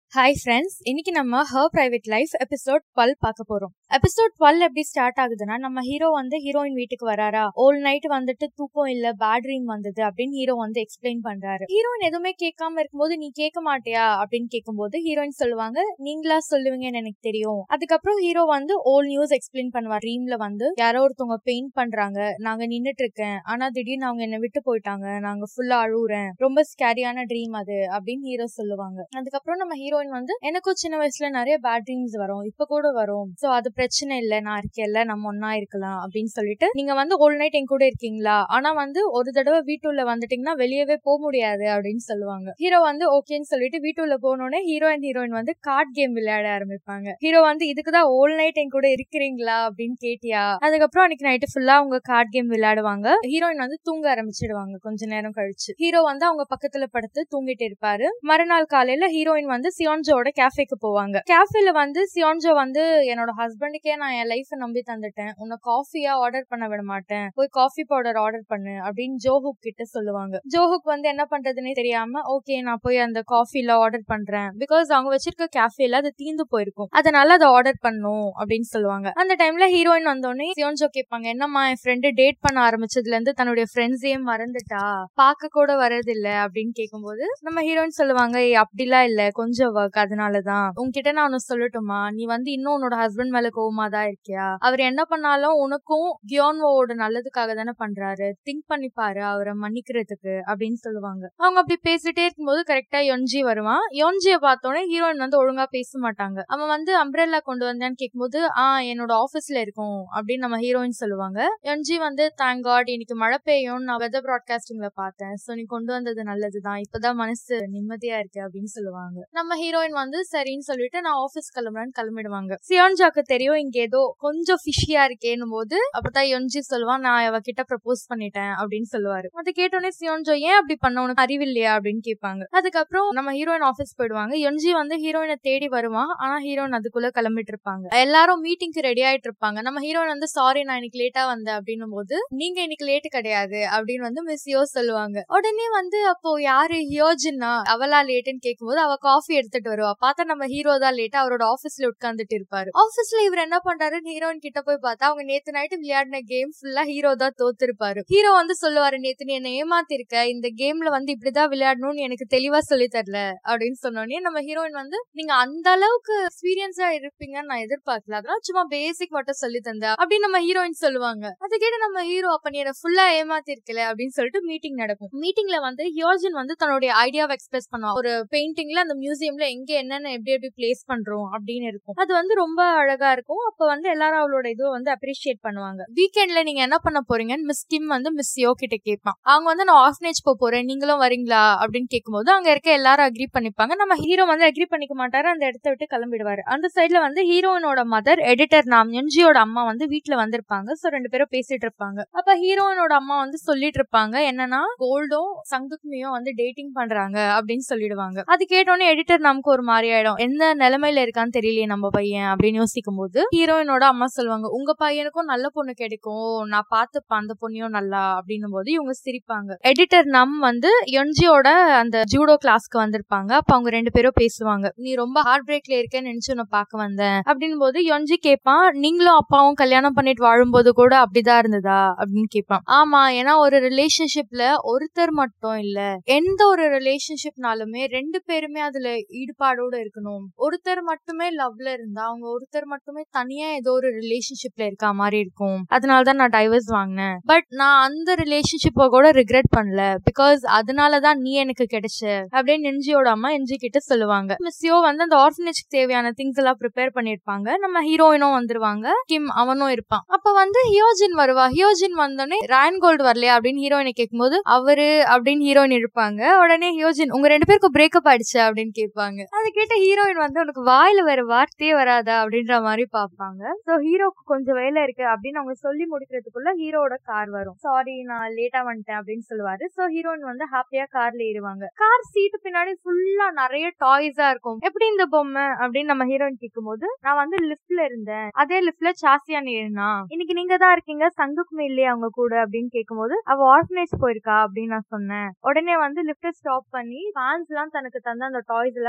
hi friends இன்னைக்கு நம்ம her private life episode twelve பார்க்க போறோம் எபிசோட் டுவெல் எப்படி ஸ்டார்ட் ஆகுதுன்னா நம்ம ஹீரோ வந்து ஹீரோயின் வீட்டுக்கு வராரா ஓல் நைட் வந்துட்டு தூக்கம் இல்ல பேட் ட்ரீம் வந்தது அப்படின்னு ஹீரோ வந்து எக்ஸ்பிளைன் பண்றாரு ஹீரோயின் எதுவுமே கேட்காம இருக்கும்போது நீ கேட்க மாட்டியா அப்படின்னு கேட்கும்போது ஹீரோயின் சொல்லுவாங்க நீங்களா சொல்லுவீங்கன்னு எனக்கு தெரியும் அதுக்கப்புறம் ஹீரோ வந்து ஓல் நியூஸ் எக்ஸ்பிளைன் பண்ணுவார் ட்ரீம்ல வந்து யாரோ ஒருத்தவங்க பெயிண்ட் பண்றாங்க நாங்க நின்னுட்டு இருக்கேன் ஆனா திடீர்னு அவங்க என்ன விட்டு போயிட்டாங்க நாங்க ஃபுல்லா அழுவுறேன் ரொம்ப ஸ்கேரியான ட்ரீம் அது அப்படின்னு ஹீரோ சொல்லுவாங்க அதுக்கப்புறம் நம்ம ஹீரோயின் வந்து எனக்கும் சின்ன வயசுல நிறைய பேட் ட்ரீம்ஸ் வரும் இப்ப கூட வரும் சோ அது பிரச்சனை இல்ல நான் இருக்கேன்ல நம்ம ஒன்னா இருக்கலாம் அப்படின்னு சொல்லிட்டு நீங்க வந்து ஹோல் நைட் என் கூட இருக்கீங்களா ஆனா வந்து ஒரு தடவை வீட்டுள்ள வந்துட்டீங்கன்னா வெளியவே போக முடியாது அப்படின்னு சொல்லுவாங்க ஹீரோ வந்து ஓகேன்னு சொல்லிட்டு வீட்டுள்ள போனோடனே ஹீரோ அண்ட் ஹீரோயின் வந்து கார்ட் கேம் விளையாட ஆரம்பிப்பாங்க ஹீரோ வந்து இதுக்குதான் ஹோல் நைட் என் கூட இருக்கிறீங்களா அப்படின்னு கேட்டியா அதுக்கப்புறம் அன்னைக்கு நைட்டு ஃபுல்லா அவங்க கார்ட் கேம் விளையாடுவாங்க ஹீரோயின் வந்து தூங்க ஆரம்பிச்சிடுவாங்க கொஞ்ச நேரம் கழிச்சு ஹீரோ வந்து அவங்க பக்கத்துல படுத்து தூங்கிட்டு இருப்பாரு மறுநாள் காலையில ஹீரோயின் வந்து சியோன்ஜோட கேஃபேக்கு போவாங்க கேஃபேல வந்து சியோன்ஜோ வந்து என்னோட ஹஸ்பண்டுக்கே நான் என் லைஃப் நம்பி தந்துட்டேன் உன்னை காஃபியா ஆர்டர் பண்ண விட மாட்டேன் போய் காஃபி பவுடர் ஆர்டர் பண்ணு அப்படின்னு ஜோஹுக் கிட்ட சொல்லுவாங்க ஜோஹுக் வந்து என்ன பண்றதுன்னே தெரியாம ஓகே நான் போய் அந்த காஃபில ஆர்டர் பண்றேன் பிகாஸ் அவங்க வச்சிருக்க கேஃபேல அது தீந்து போயிருக்கும் அதனால அதை ஆர்டர் பண்ணும் அப்படின்னு சொல்லுவாங்க அந்த டைம்ல ஹீரோயின் வந்தோடனே சியோன்ஜோ கேட்பாங்க என்னம்மா என் ஃப்ரெண்டு டேட் பண்ண ஆரம்பிச்சதுல இருந்து தன்னுடைய ஃப்ரெண்ட்ஸையே மறந்துட்டா பார்க்க கூட வரதில்ல அப்படின்னு கேட்கும்போது நம்ம ஹீரோயின் சொல்லுவாங்க "ஏய், அப்படிலாம் இல்ல கொஞ்சம் ஒர்க் அதனாலதான் உன்கிட்ட நான் ஒன்னு சொல்லட்டுமா நீ வந்து இன்னும் உன்னோட ஹஸ்பண்ட் மேல கோவமா தான் இருக்கியா அவர் என்ன பண்ணாலும் உனக்கும் கியோன்வோட நல்லதுக்காக தானே பண்றாரு திங்க் பண்ணி பாரு அவரை மன்னிக்கிறதுக்கு அப்படின்னு சொல்லுவாங்க அவங்க அப்படி பேசிட்டே இருக்கும்போது கரெக்டா யொன்ஜி வருவான் யொன்ஜிய பார்த்தோன்னே ஹீரோயின் வந்து ஒழுங்கா பேச மாட்டாங்க அவன் வந்து அம்ப்ரெல்லா கொண்டு வந்தான்னு கேட்கும்போது ஆ என்னோட ஆபீஸ்ல இருக்கும் அப்படின்னு நம்ம ஹீரோயின் சொல்லுவாங்க யொன்ஜி வந்து தேங்க் காட் இன்னைக்கு மழை பெய்யும் நான் வெதர் ப்ராட்காஸ்டிங்ல பார்த்தேன் சோ நீ கொண்டு வந்தது நல்லதுதான் இப்பதான் மனசு நிம்மதியா இருக்கு அப்படின்னு சொல்லுவாங்க நம்ம ஹீரோயின் வந்து சரின்னு சொல்லிட்டு நான் ஆபீஸ் கிளம்புறேன்னு கிளம்பிடுவாங்க சியோன்ஜாக்கு தெரியும் இங்க ஏதோ கொஞ்சம் ஃபிஷியா இருக்கேன்னும் போது அப்பதான் யொன்ஜி சொல்லுவான் நான் அவ கிட்ட ப்ரப்போஸ் பண்ணிட்டேன் அப்படின்னு சொல்லுவாரு அதை கேட்டோன்னே சியோன்ஜோ ஏன் அப்படி பண்ண உனக்கு அறிவில்லையா அப்படின்னு கேட்பாங்க அதுக்கப்புறம் நம்ம ஹீரோயின் ஆபீஸ் போயிடுவாங்க யொன்ஜி வந்து ஹீரோயினை தேடி வருவான் ஆனா ஹீரோயின் அதுக்குள்ள கிளம்பிட்டு இருப்பாங்க எல்லாரும் மீட்டிங்க்கு ரெடி ஆயிட்டு இருப்பாங்க நம்ம ஹீரோயின் வந்து சாரி நான் இன்னைக்கு லேட்டா வந்தேன் அப்படின்னும் போது நீங்க இன்னைக்கு லேட் கிடையாது அப்படின்னு வந்து மிஸ் யோ சொல்லுவாங்க உடனே வந்து அப்போ யாரு ஹியோஜின்னா அவளா லேட்டுன்னு கேட்கும்போது அவ காஃபி எடுத்துட்டு வருவா பார்த்தா நம்ம ஹீரோ தான் லேட்டா அவரோட ஆபீஸ்ல உட்கார்ந்துட்டு இருப்பாரு ஆபீஸ்ல இவர் என்ன பண்றாரு ஹீரோயின் கிட்ட போய் பார்த்தா அவங்க நேத்து நைட்டு விளையாடின கேம் ஃபுல்லா ஹீரோ தான் தோத்துருப்பாரு ஹீரோ வந்து சொல்லுவாரு நேத்து நீ என்ன ஏமாத்திருக்க இந்த கேம்ல வந்து இப்படிதான் விளையாடணும்னு எனக்கு தெளிவா சொல்லி தரல அப்படின்னு சொன்னோடனே நம்ம ஹீரோயின் வந்து நீங்க அந்த அளவுக்கு எக்ஸ்பீரியன்ஸா இருப்பீங்கன்னு நான் எதிர்பார்க்கல அதெல்லாம் சும்மா பேசிக் மட்டும் சொல்லி தந்தா அப்படின்னு நம்ம ஹீரோயின் சொல்லுவாங்க அதை கேட்டு நம்ம ஹீரோ அப்ப நீ என்ன ஃபுல்லா ஏமாத்திருக்கல அப்படின்னு சொல்லிட்டு மீட்டிங் நடக்கும் மீட்டிங்ல வந்து ஹியோஜின் வந்து தன்னுடைய ஐடியாவை எக்ஸ்பிரஸ் பண்ணுவா ஒரு பெயிண்டிங்ல அந்த மியூசியம்ல எங்க என்னென்ன எப்படி எப்படி பிளேஸ் பண்றோம் அப்படின்னு இருக்கும் அது வந்து ரொம்ப அழகா இருக்கும் அப்ப வந்து எல்லாரும் அவளோட இதுவை வந்து அப்ரிஷியேட் பண்ணுவாங்க வீக்கெண்ட்ல நீங்க என்ன பண்ண போறீங்கன்னு மிஸ் கிம் வந்து மிஸ் யோ கிட்ட கேட்பான் அவங்க வந்து நான் ஆஃப்னேஜ் போக போறேன் நீங்களும் வரீங்களா அப்படின்னு கேட்கும்போது அங்க இருக்க எல்லாரும் அக்ரி பண்ணிப்பாங்க நம்ம ஹீரோ வந்து அக்ரி பண்ணிக்க மாட்டாரு அந்த இடத்த விட்டு கிளம்பிடுவாரு அந்த சைட்ல வந்து ஹீரோயினோட மதர் எடிட்டர் நாம் என்ஜியோட அம்மா வந்து வீட்டுல வந்திருப்பாங்க சோ ரெண்டு பேரும் பேசிட்டு இருப்பாங்க அப்ப ஹீரோயினோட அம்மா வந்து சொல்லிட்டு இருப்பாங்க என்னன்னா கோல்டும் சங்குக்குமியும் வந்து டேட்டிங் பண்றாங்க அப்படின்னு சொல்லிடுவாங்க அது கேட்டோன்னே எடிட்டர் நமக்கு ஒரு மாதிரி ஆயிடும் எந்த நிலைமையில இருக்கான்னு தெரியலையே நம்ம பையன் அப்படின்னு யோசிக்கும் போது ஹீரோயினோட அம்மா சொல்லுவாங்க உங்க பையனுக்கும் நல்ல பொண்ணு கிடைக்கும் நான் பார்த்துப்பேன் அந்த பொண்ணையும் நல்லா அப்படின்னும் போது இவங்க சிரிப்பாங்க எடிட்டர் நம் வந்து என்ஜியோட அந்த ஜூடோ கிளாஸ்க்கு வந்திருப்பாங்க அப்ப அவங்க ரெண்டு பேரும் பேசுவாங்க நீ ரொம்ப ஹார்ட் பிரேக்ல இருக்கேன்னு நினைச்சு உன்னை பார்க்க வந்தேன் அப்படின் போது யொஞ்சி கேட்பான் நீங்களும் அப்பாவும் கல்யாணம் பண்ணிட்டு வாழும்போது கூட அப்படிதான் இருந்ததா அப்படின்னு கேட்பான் ஆமா ஏன்னா ஒரு ரிலேஷன்ஷிப்ல ஒருத்தர் மட்டும் இல்ல எந்த ஒரு ரிலேஷன்ஷிப்னாலுமே ரெண்டு பேருமே அதுல ஈடுபாடோட இருக்கணும் ஒருத்தர் மட்டுமே லவ்ல இருந்தா அவங்க ஒருத்தர் மட்டுமே தனியா ஏதோ ஒரு ரிலேஷன்ஷிப்ல இருக்க மாதிரி இருக்கும் அதனாலதான் நான் டைவர்ஸ் வாங்கினேன் பட் நான் அந்த ரிலேஷன்ஷிப்பை கூட ரிக்ரெட் பண்ணல பிகாஸ் அதனாலதான் நீ எனக்கு கிடைச்ச அப்படின்னு என்ஜியோட அம்மா என்ஜி கிட்ட சொல்லுவாங்க மிஸ்யோ வந்து அந்த ஆர்ஃபனேஜ்க்கு தேவையான திங்ஸ் எல்லாம் ப்ரிப்பேர் பண்ணிருப்பாங்க நம்ம ஹீரோயினும் வந்துருவாங்க கிம் அவனும் இருப்பான் அப்ப வந்து ஹியோஜின் வருவா ஹியோஜின் வந்தோடனே ராயன் கோல்டு வரலையா அப்படின்னு ஹீரோயினை கேட்கும்போது அவரு அப்படின்னு ஹீரோயின் இருப்பாங்க உடனே ஹியோஜின் உங்க ரெண்டு பேருக்கும் பிரேக்கப் ஆயிடுச்சு அப்படின்னு கேட்பாங்க அதை கேட்ட ஹீரோயின் வந்து உனக்கு வாயில வேற வார்த்தையே வராதா அப்படின்ற மாதிரி பாப்பாங்க சோ ஹீரோக்கு கொஞ்சம் வேலை இருக்கு அப்படின்னு அவங்க சொல்லி முடிக்கிறதுக்குள்ள ஹீரோட கார் வரும் சாரி நான் லேட்டா வந்துட்டேன் அப்படின்னு சொல்லுவாரு சோ ஹீரோயின் வந்து ஹாப்பியா கார்ல ஏறுவாங்க கார் சீட்டு பின்னாடி ஃபுல்லா நிறைய டாய்ஸா இருக்கும் எப்படி இந்த பொம்மை அப்படின்னு நம்ம ஹீரோயின் கேட்கும்போது நான் வந்து லிஃப்ட்ல இருந்தேன் அதே லிஃப்ட்ல சாசியான் ஏறினா இன்னைக்கு நீங்க தான் இருக்கீங்க சங்குக்குமே இல்லையா அவங்க கூட அப்படின்னு கேட்கும்போது அவ ஆர்ஃபனேஜ் போயிருக்கா அப்படின்னு நான் சொன்னேன் உடனே வந்து லிஃப்ட் ஸ்டாப் பண்ணி ஃபேன்ஸ் எல்லாம் தனக்கு தந்த அந்த டாய்ஸ் எல்லாம்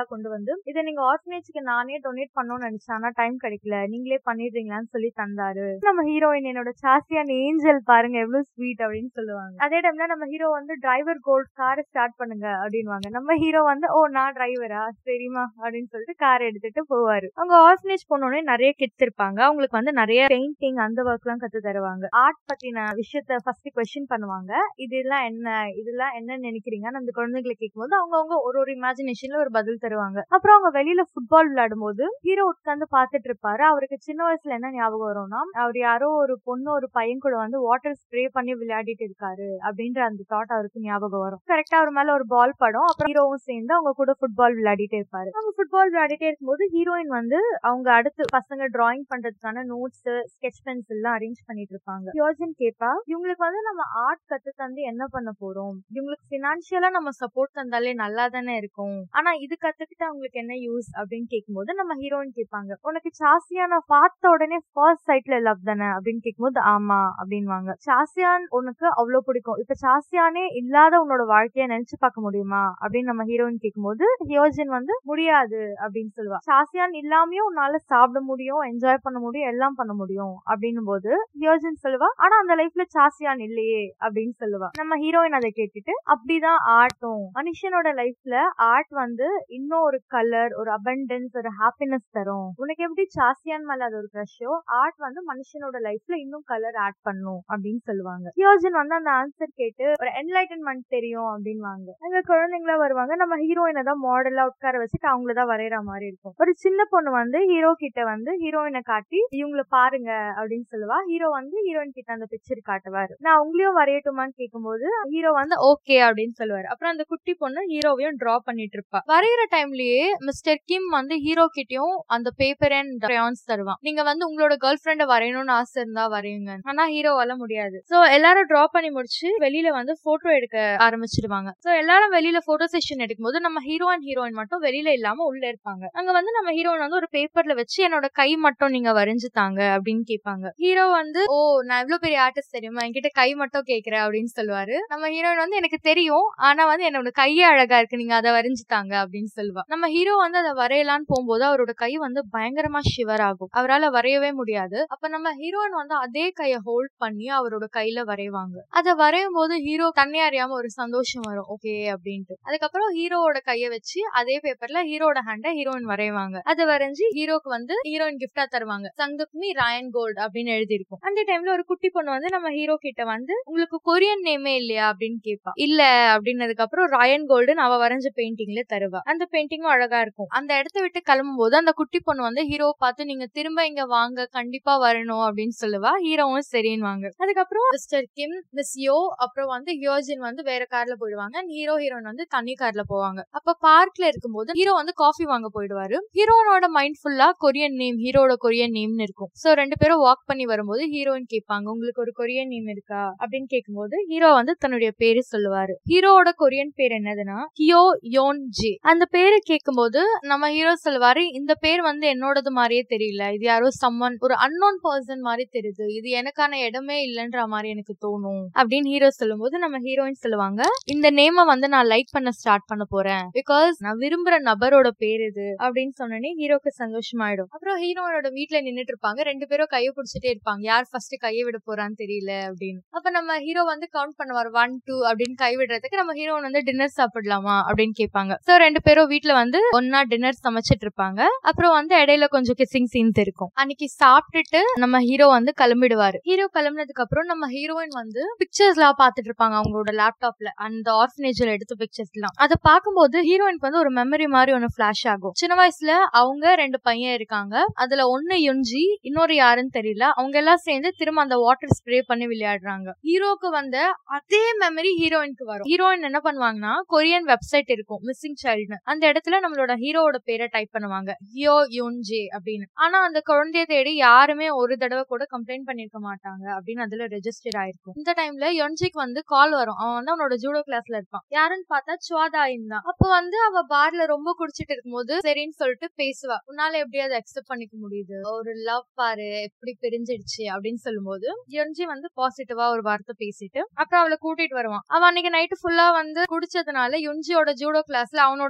கொண்டு வந்து இதை நீங்க ஆர்ஃபனேஜ்க்கு நானே டொனேட் பண்ணணும்னு நினைச்சேன் ஆனா டைம் கிடைக்கல நீங்களே பண்ணிடுறீங்களான்னு சொல்லி தந்தாரு நம்ம ஹீரோயின் என்னோட சாஸ்தியான ஏஞ்சல் பாருங்க எவ்வளவு ஸ்வீட் அப்படின்னு சொல்லுவாங்க அதே டைம்ல நம்ம ஹீரோ வந்து டிரைவர் கோல்ட் காரை ஸ்டார்ட் பண்ணுங்க அப்படின்வாங்க நம்ம ஹீரோ வந்து ஓ நான் டிரைவரா சரிமா அப்படின்னு சொல்லிட்டு கார் எடுத்துட்டு போவாரு அவங்க ஆர்ஃபனேஜ் போனோடனே நிறைய கிட்ஸ் இருப்பாங்க அவங்களுக்கு வந்து நிறைய பெயிண்டிங் அந்த ஒர்க் எல்லாம் கத்து தருவாங்க ஆர்ட் பத்தின விஷயத்த ஃபர்ஸ்ட் கொஸ்டின் பண்ணுவாங்க இதெல்லாம் என்ன இதெல்லாம் என்ன நினைக்கிறீங்கன்னு அந்த குழந்தைகளை கேட்கும்போது அவங்க அவங்க ஒரு ஒரு இமேஜினேஷன்ல ஒரு பதில் தருவாங்க அப்புறம் அவங்க வெளியில ஃபுட்பால் விளையாடும் போது ஹீரோ உட்காந்து பாத்துட்டு இருப்பாரு அவருக்கு சின்ன வயசுல என்ன ஞாபகம் வரும்னா அவர் யாரோ ஒரு பொண்ணு ஒரு பையன் கூட வந்து வாட்டர் ஸ்ப்ரே பண்ணி விளையாடிட்டு இருக்காரு அப்படின்ற அந்த தாட் அவருக்கு ஞாபகம் வரும் கரெக்டா அவர் மேல ஒரு பால் படம் அப்புறம் ஹீரோவும் சேர்ந்து அவங்க கூட ஃபுட்பால் விளையாடிட்டே இருப்பாரு அவங்க ஃபுட்பால் விளையாடிட்டே இருக்கும்போது ஹீரோயின் வந்து அவங்க அடுத்து பசங்க டிராயிங் பண்றதுக்கான நோட்ஸ் ஸ்கெச் பென்சில் எல்லாம் அரேஞ்ச் பண்ணிட்டு இருப்பாங்க யோஜன் கேப்பா இவங்களுக்கு வந்து நம்ம ஆர்ட் கத்து தந்து என்ன பண்ண போறோம் இவங்களுக்கு பினான்சியலா நம்ம சப்போர்ட் தந்தாலே நல்லா தானே இருக்கும் ஆனா இது கத்துக்கிட்டு அவங்களுக்கு என்ன யூஸ் அப்படின்னு கேட்கும்போது நம்ம ஹீரோயின் கேட்பாங்க உனக்கு சாசியான பார்த்த உடனே ஃபர்ஸ்ட் சைட்ல லவ் தானே அப்படின்னு கேட்கும்போது ஆமா அப்படின்வாங்க சாசியான் உனக்கு அவ்வளவு பிடிக்கும் இப்ப சாசியானே இல்லாத உன்னோட வாழ்க்கைய நினைச்சு பார்க்க முடியுமா அப்படின்னு நம்ம ஹீரோயின் கேட்கும்போது ஹியோஜின் வந்து முடியாது அப்படின்னு சொல்லுவா சாசியான் இல்லாமயும் உன்னால சாப்பிட முடியும் என்ஜாய் பண்ண முடியும் எல்லாம் பண்ண முடியும் அப்படின்னும் போது ஹியோஜின் சொல்லுவா ஆனா அந்த லைஃப்ல சாசியான் இல்லையே அப்படின்னு சொல்லுவா நம்ம ஹீரோயின் அதை கேட்டுட்டு அப்படிதான் ஆர்ட்டும் மனுஷனோட லைஃப்ல ஆர்ட் வந்து இன்னும் ஒரு கலர் ஒரு அபண்டன்ஸ் ஒரு ஹாப்பினஸ் தரும் உனக்கு எப்படி சாசியான் மேல அது ஒரு க்ரஷோ ஆர்ட் வந்து மனுஷனோட லைஃப்ல இன்னும் கலர் ஆட் பண்ணும் அப்படின்னு சொல்லுவாங்க ஹியோஜின் வந்து அந்த ஆன்சர் கேட்டு ஒரு என்லைட்டன்மெண்ட் தெரியும் அப்படின்வாங்க அங்க குழந்தைங்களா வருவாங்க நம்ம ஹீரோயினை தான் மாடலா உட்கார வச்சுட்டு அவங்கள தான் வரைகிற மாதிரி இருக்கும் ஒரு சின்ன பொண்ணு வந்து ஹீரோ கிட்ட வந்து ஹீரோயினை காட்டி இவங்கள பாருங்க அப்படின்னு சொல்லுவா ஹீரோ வந்து ஹீரோயின் கிட்ட அந்த பிக்சர் காட்டுவாரு நான் உங்களையும் வரையட்டுமான்னு கேட்கும்போது ஹீரோ வந்து ஓகே அப்படின்னு சொல்லுவாரு அப்புறம் அந்த குட்டி பொண்ணு ஹீரோவையும் டிரா பண்ணிட்டு இருப்பா வரைகிற டைம்லயே மிஸ்டர் கிம் வந்து ஹீரோ கிட்டயும் அந்த பேப்பர் அண்ட் கிரையான்ஸ் தருவான் நீங்க வந்து உங்களோட கேர்ள் ஃபிரெண்ட வரையணும்னு ஆசை இருந்தா வரையுங்க ஆனா ஹீரோவால முடியாது சோ எல்லாரும் டிரா பண்ணி முடிச்சு வெளியில வந்து போட்டோ எடுக்க ஆரம்பிச்சிடுவாங்க சோ எல்லாரும் வெளியில போட்டோ செஷன் எடுக்கும்போது நம்ம ஹீரோ அண்ட் ஹீரோயின் மட்டும் வெளியில இல்லாம உள்ள இருப்பாங்க அங்க வந்து நம்ம ஹீரோயின் வந்து ஒரு பேப்பர்ல வச்சு என்னோட கை மட்டும் நீங்க வரைஞ்சு தாங்க அப்படின்னு கேட்பாங்க ஹீரோ வந்து ஓ நான் எவ்வளவு பெரிய ஆர்டிஸ்ட் தெரியுமா என்கிட்ட கை மட்டும் கேக்குறேன் அப்படின்னு சொல்லுவாரு நம்ம ஹீரோயின் வந்து எனக்கு தெரியும் ஆனா வந்து என்னோட கையே அழகா இருக்கு நீங்க அதை வரைஞ்சு தாங்க அப்படின்னு சொல்லுவா நம்ம ஹீரோ வந்து அதை வரையலான்னு போகும்போது அவரோட கை வந்து பயங்கரமா ஷிவர் ஆகும் அவரால் வரையவே முடியாது அப்ப நம்ம ஹீரோயின் வந்து அதே கைய ஹோல்ட் பண்ணி அவரோட கையில வரைவாங்க அதை வரையும் போது ஹீரோ தண்ணி அறியாம ஒரு சந்தோஷம் வரும் ஓகே அப்படின்ட்டு அதுக்கப்புறம் ஹீரோவோட கைய வச்சு அதே பேப்பர்ல ஹீரோட ஹேண்ட ஹீரோயின் வரைவாங்க அதை வரைஞ்சு ஹீரோக்கு வந்து ஹீரோயின் கிஃப்டா தருவாங்க சங்குக்மி ராயன் கோல்ட் அப்படின்னு எழுதியிருக்கும் அந்த டைம்ல ஒரு குட்டி பொண்ணு வந்து நம்ம ஹீரோ கிட்ட வந்து உங்களுக்கு கொரியன் நேமே இல்லையா அப்படின்னு கேட்பா இல்ல அப்படின்னதுக்கு அப்புறம் ராயன் கோல்டுன்னு அவ வரைஞ்ச பெயிண்டிங்ல தருவா அந்த பெயிண்டிங்கும் அழகா இருக்கும் அந்த இடத்த விட்டு கிளம்பும் போது அந்த குட்டி பொண்ணு வந்து ஹீரோ பார்த்து நீங்க திரும்ப இங்க வாங்க கண்டிப்பா வரணும் அப்படின்னு சொல்லுவா ஹீரோவும் சரின்னு வாங்க அதுக்கப்புறம் மிஸ்டர் கிம் மிஸ் யோ அப்புறம் வந்து ஹியோஜின் வந்து வேற கார்ல போயிடுவாங்க ஹீரோ ஹீரோயின் வந்து தனி கார்ல போவாங்க அப்ப பார்க்ல இருக்கும்போது ஹீரோ வந்து காஃபி வாங்க போயிடுவாரு ஹீரோனோட மைண்ட் ஃபுல்லா கொரியன் நேம் ஹீரோட கொரியன் நேம்னு இருக்கும் சோ ரெண்டு பேரும் வாக் பண்ணி வரும்போது ஹீரோயின் கேட்பாங்க உங்களுக்கு ஒரு கொரியன் நேம் இருக்கா அப்படின்னு கேட்கும்போது ஹீரோ வந்து தன்னுடைய பேரு சொல்லுவாரு ஹீரோவோட கொரியன் பேர் என்னதுன்னா ஹியோ யோன் ஜே அந்த பேரு கேட்கும்போது நம்ம ஹீரோ சொல்லுவாரு இந்த பேர் வந்து என்னோடது மாதிரியே தெரியல இது யாரோ சம்மன் ஒரு அன்னோன் பர்சன் மாதிரி தெரியுது இது எனக்கான இடமே இல்லைன்ற மாதிரி எனக்கு தோணும் அப்படின்னு ஹீரோ சொல்லும்போது நம்ம ஹீரோயின் சொல்லுவாங்க இந்த நேம வந்து நான் லைக் பண்ண ஸ்டார்ட் பண்ண போறேன் பிகாஸ் நான் விரும்புற நபரோட பேர் இது அப்படின்னு சொன்னோடனே ஹீரோக்கு சந்தோஷமாயிடும் அப்புறம் ஹீரோனோட வீட்டுல நின்னுட்டு இருப்பாங்க ரெண்டு பேரும் கையை பிடிச்சிட்டே இருப்பாங்க யார் ஃபர்ஸ்ட் கையை விட போறான்னு தெரியல அப்படின்னு அப்ப நம்ம ஹீரோ வந்து கவுண்ட் பண்ணுவார் ஒன் டூ அப்படின்னு கை விடுறதுக்கு நம்ம ஹீரோன் வந்து டின்னர் சாப்பிடலாமா அப்படின்னு கேட்பாங்க சோ ரெண்டு பேரும் வீட்டுல வந்து ஒன்னா டின்னர் சமைச்சிட்டு இருப்பாங்க அப்புறம் வந்து இடையில கொஞ்சம் கிசிங் சீன்ஸ் இருக்கும் அன்னைக்கு சாப்பிட்டுட்டு நம்ம ஹீரோ வந்து கிளம்பிடுவாரு ஹீரோ கிளம்பினதுக்கு அப்புறம் நம்ம ஹீரோயின் வந்து பிக்சர்ஸ் எல்லாம் பாத்துட்டு இருப்பாங்க அவங்களோட லேப்டாப்ல அந்த ஆர்ஃபனேஜ்ல எடுத்த பிக்சர்ஸ் எல்லாம் அதை பார்க்கும்போது ஹீரோயினுக்கு வந்து ஒரு மெமரி மாதிரி ஒன்னு பிளாஷ் ஆகும் சின்ன வயசுல அவங்க ரெண்டு பையன் இருக்காங்க அதுல ஒன்னு யுஞ்சி இன்னொரு யாருன்னு தெரியல அவங்க எல்லாம் சேர்ந்து திரும்ப அந்த வாட்டர் ஸ்ப்ரே பண்ணி விளையாடுறாங்க ஹீரோக்கு வந்த அதே மெமரி ஹீரோயினுக்கு வரும் ஹீரோயின் என்ன பண்ணுவாங்கன்னா கொரியன் வெப்சைட் இருக்கும் மிஸ்ஸிங் சைல்டுன்னு அந்த இடத்துல நம்மளோட ஹீரோவோட பேரை டைப் பண்ணுவாங்க ஹியோ யுன்ஜே அப்படின்னு ஆனா அந்த குழந்தைய தேடி யாருமே ஒரு தடவை கூட கம்ப்ளைண்ட் பண்ணிருக்க மாட்டாங்க அப்படின்னு அதுல ரெஜிஸ்டர் ஆயிருக்கும் இந்த டைம்ல யொன்ஜிக்கு வந்து கால் வரும் அவன் வந்து அவனோட ஜூடோ கிளாஸ்ல இருப்பான் யாருன்னு பார்த்தா சுவாதாயின் தான் அப்ப வந்து அவ பார்ல ரொம்ப குடிச்சிட்டு இருக்கும்போது சரின்னு சொல்லிட்டு பேசுவா உன்னால எப்படி அதை அக்செப்ட் பண்ணிக்க முடியுது ஒரு லவ் பாரு எப்படி பிரிஞ்சிடுச்சு அப்படின்னு சொல்லும்போது யொன்ஜி வந்து பாசிட்டிவா ஒரு வார்த்தை பேசிட்டு அப்புறம் அவளை கூட்டிட்டு வருவான் அவன் அன்னைக்கு நைட்டு ஃபுல்லா வந்து குடிச்சதுனால யுன்ஜியோட ஜூடோ கிளாஸ்ல அவனோட டென்ட்ல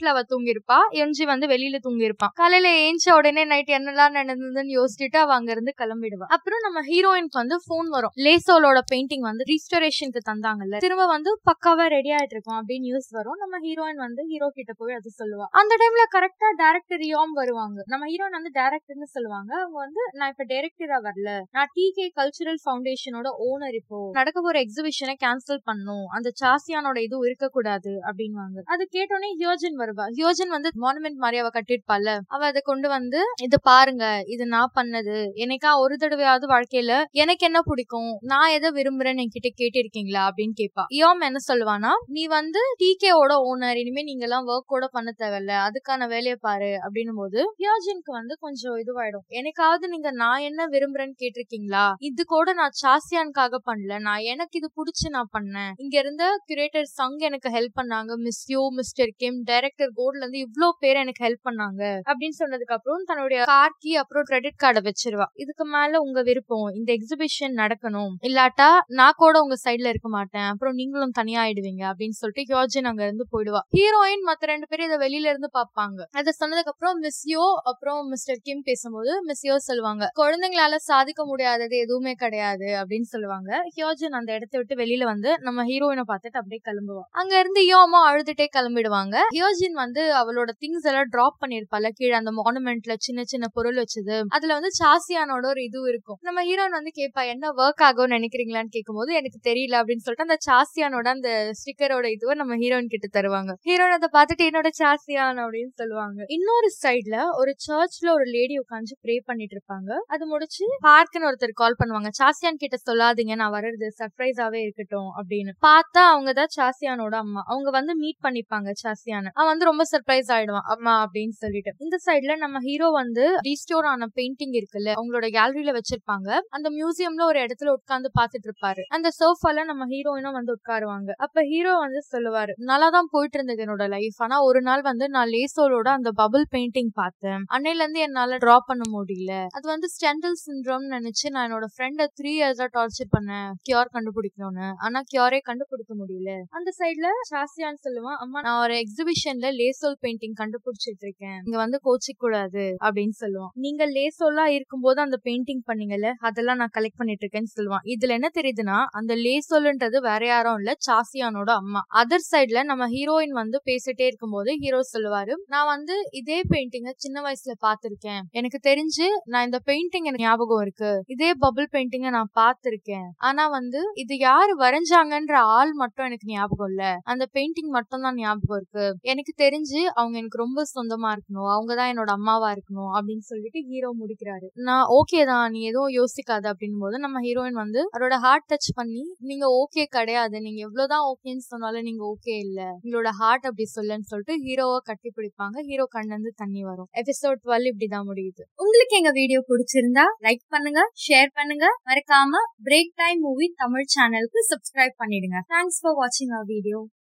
ரூம்ல அவ தூங்கிருப்பா எம்ஜி வந்து வெளியில தூங்கிருப்பான் காலையில ஏஞ்ச உடனே நைட் என்னெல்லாம் நடந்ததுன்னு யோசிச்சுட்டு அவ அங்க இருந்து கிளம்பிடுவா அப்புறம் நம்ம ஹீரோயினுக்கு வந்து போன் வரும் லேசோலோட பெயிண்டிங் வந்து ரீஸ்டோரேஷனுக்கு தந்தாங்கல்ல திரும்ப வந்து பக்காவா ரெடி ஆயிட்டு இருக்கோம் அப்படின்னு நியூஸ் வரும் நம்ம ஹீரோயின் வந்து ஹீரோ கிட்ட போய் அது சொல்லுவா அந்த டைம்ல கரெக்டா டேரக்டர் ரியாம் வருவாங்க நம்ம ஹீரோயின் வந்து டேரக்டர்னு சொல்லுவாங்க அவங்க வந்து நான் இப்ப டைரக்டரா வரல நான் டிகே கல்ச்சுரல் ஃபவுண்டேஷனோட ஓனர் இப்போ நடக்க போற எக்ஸிபிஷனை கேன்சல் பண்ணும் அந்த சாசியானோட இது இருக்கக்கூடாது அப்படின்வாங்க அது கேட்டோடனே ஹியோஜன் வருவா ஹியோஜன் வந்து மானுமெண்ட் மாதிரி அவ கட்டிருப்பால அவ அதை கொண்டு வந்து இது பாருங்க இது நான் பண்ணது எனக்கா ஒரு தடவையாவது வாழ்க்கையில எனக்கு என்ன பிடிக்கும் நான் எதை விரும்புறேன்னு என்கிட்ட கேட்டிருக்கீங்களா அப்படின்னு கேட்பா யோம் என்ன சொல்லுவானா நீ வந்து டிகேவோட ஓனர் இனிமே நீங்க எல்லாம் ஒர்க் கூட பண்ண தேவையில்ல அதுக்கான வேலையை பாரு அப்படின்னும் போது ஹியோஜனுக்கு வந்து கொஞ்சம் இதுவாயிடும் எனக்காவது நீங்க நான் என்ன விரும்புறேன்னு கேட்டிருக்கீங்களா இது கூட நான் சாசியானுக்காக பண்ணல நான் எனக்கு இது பிடிச்சு நான் பண்ணேன் இங்க இருந்த கியூரேட்டர் சங் எனக்கு ஹெல்ப் பண்ணாங்க miss you mister Kim director கோட்ல இருந்து இவ்ளோ பேர் எனக்கு ஹெல்ப் பண்ணாங்க அப்படின்னு சொன்னதுக்கு அப்புறம் தன்னுடைய கார் கீ அப்புறம் கிரெடிட் கார்டை வச்சிருவா இதுக்கு மேல உங்க விருப்பம் இந்த எக்ஸிபிஷன் நடக்கணும் இல்லாட்டா நான் கூட உங்க சைட்ல இருக்க மாட்டேன் அப்புறம் நீங்களும் தனியா ஆயிடுவீங்க அப்படின்னு சொல்லிட்டு ஹியோஜன் அங்க இருந்து போயிடுவா ஹீரோயின் மத்த ரெண்டு பேரும் இதை வெளியில இருந்து பாப்பாங்க அதை சொன்னதுக்கு அப்புறம் மிஸ் யோ அப்புறம் மிஸ்டர் கிம் பேசும்போது மிஸ் யோ சொல்லுவாங்க குழந்தைங்களால சாதிக்க முடியாதது எதுவுமே கிடையாது அப்படின்னு சொல்லுவாங்க ஹியோஜன் அந்த இடத்த விட்டு வெளியில வந்து நம்ம ஹீரோயினை பார்த்துட்டு அப்படியே கிளம்புவா அங்க இருந்து யோமா அழுதுட்டே கிளம்பிடுவாங்க ஹியோஜின் வந்து அவளோட திங்ஸ் எல்லாம் டிராப் பண்ணிருப்பால கீழே அந்த மானுமெண்ட்ல சின்ன சின்ன பொருள் வச்சது அதுல வந்து சாசியானோட ஒரு இது இருக்கும் நம்ம ஹீரோயின் வந்து கேட்பா என்ன ஒர்க் ஆகும்னு நினைக்கிறீங்களான்னு கேட்கும்போது எனக்கு தெரியல அப்படின்னு சொல்லிட்டு அந்த சாசியானோட அந்த ஸ்டிக்கரோட இதுவை நம்ம ஹீரோயின் கிட்ட தருவாங்க ஹீரோயின் அதை பார்த்துட்டு என்னோட சாசியான் அப்படின்னு சொல்லுவாங்க இன்னொரு சைட்ல ஒரு சர்ச்ல ஒரு லேடி உட்காந்து ப்ரே பண்ணிட்டு இருப்பாங்க அது முடிச்சு பார்க்குன்னு ஒருத்தர் கால் பண்ணுவாங்க சாசியான் கிட்ட சொல்லாதீங்க நான் வர்றது சர்ப்ரைஸாவே இருக்கட்டும் அப்படின்னு பார்த்தா அவங்க தான் சாசியானோட அம்மா அவங்க வந்து மீட் பண்ணிப்பாங்க சாசியான அவன் வந்து ரொம்ப சர்ப்ரைஸ் ஆயிடுவான் அம்மா அப்படின்னு சொல்லிட்டு இந்த சைட்ல நம்ம ஹீரோ வந்து ரீஸ்டோர் ஆன பெயிண்டிங் இருக்குல்ல அவங்களோட கேலரியில வச்சிருப்பாங்க அந்த மியூசியம்ல ஒரு இடத்துல உட்கார்ந்து பாத்துட்டு இருப்பாரு அந்த சோஃபால நம்ம ஹீரோயினும் வந்து உட்காருவாங்க அப்ப ஹீரோ வந்து சொல்லுவாரு நல்லா தான் போயிட்டு இருந்தது என்னோட லைஃப் ஆனா ஒரு நாள் வந்து நான் லேசோலோட அந்த பபிள் பெயிண்டிங் பார்த்தேன் அன்னையில இருந்து என்னால டிரா பண்ண முடியல அது வந்து ஸ்டெண்டல் சிண்ட்ரோம் நினைச்சு நான் என்னோட ஃப்ரெண்ட த்ரீ இயர்ஸா டார்ச்சர் பண்ணேன் கியூர் கண்டுபிடிக்கணும்னு ஆனா கியூரே கண்டுபிடிக்க முடியல அந்த சைட்ல சாசியான்னு சொல்லுவான் அம்மா நான் ஒரு எக்ஸிபிஷன்ல லேசோல் பெயிண்டிங் கண்டுபிடிச்சிட்டு இருக்கேன் இங்க வந்து கோச்சிக் கூடாது அப்படின்னு சொல்லுவான் நீங்க லேசோலா இருக்கும்போது அந்த பெயிண்டிங் பண்ணீங்கல்ல அதெல்லாம் நான் கலெக்ட் பண்ணிட்டு இருக்கேன்னு சொல்லுவான் இதுல என்ன தெரியுதுன்னா அந்த லேசோல்ன்றது வேற யாரும் இல்ல சாசியானோட அம்மா அதர் சைட்ல நம்ம ஹீரோயின் வந்து பேசிட்டே இருக்கும்போது ஹீரோ சொல்லுவாரு நான் வந்து இதே பெயிண்டிங்க சின்ன வயசுல பாத்திருக்கேன் எனக்கு தெரிஞ்சு நான் இந்த பெயிண்டிங் எனக்கு ஞாபகம் இருக்கு இதே பபிள் பெயிண்டிங்க நான் பார்த்திருக்கேன் ஆனா வந்து இது யாரு வரைஞ்சாங்கன்ற ஆள் மட்டும் எனக்கு ஞாபகம் இல்ல அந்த பெயிண்டிங் மட்டும் தான் ஞாபகம் இருக்கு எனக்கு தெரிஞ்சு அவங்க எனக்கு ரொம்ப சொந்தமா இருக்கணும் அவங்க தான் என்னோட அம்மாவா இருக்கணும் அப்படின்னு சொல்லிட்டு ஹீரோ முடிக்கிறாரு நான் ஓகே தான் நீ எதுவும் யோசிக்காத அப்படின் போது நம்ம ஹீரோயின் வந்து அவரோட ஹார்ட் டச் பண்ணி நீங்க ஓகே கிடையாது நீங்க எவ்வளவுதான் ஓகேன்னு சொன்னாலும் நீங்க ஓகே இல்ல உங்களோட ஹார்ட் அப்படி சொல்லுன்னு சொல்லிட்டு ஹீரோவை கட்டி பிடிப்பாங்க ஹீரோ கண்ணிலிருந்து தண்ணி வரும் எபிசோட் டுவெல் இப்படிதான் முடியுது உங்களுக்கு எங்க வீடியோ பிடிச்சிருந்தா லைக் பண்ணுங்க ஷேர் பண்ணுங்க மறக்காம பிரேக் டைம் மூவி தமிழ் சேனலுக்கு சப்ஸ்கிரைப் பண்ணிடுங்க தேங்க்ஸ் ஃபார் வாட்சிங் அவர் வீடியோ